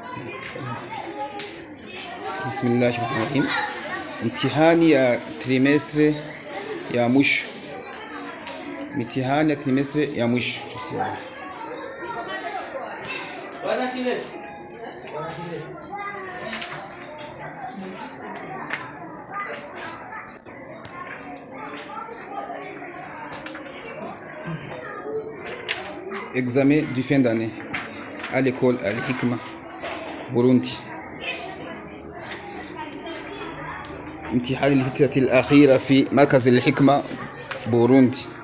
بسم الله الرحمن الرحيم امتحان يا تريمستر يا مش امتحان يا تريمستر يا مش examen du fin d'année à l'école Al-Hikma بوروندي امتحان الفترة الأخيرة في مركز الحكمة بوروندي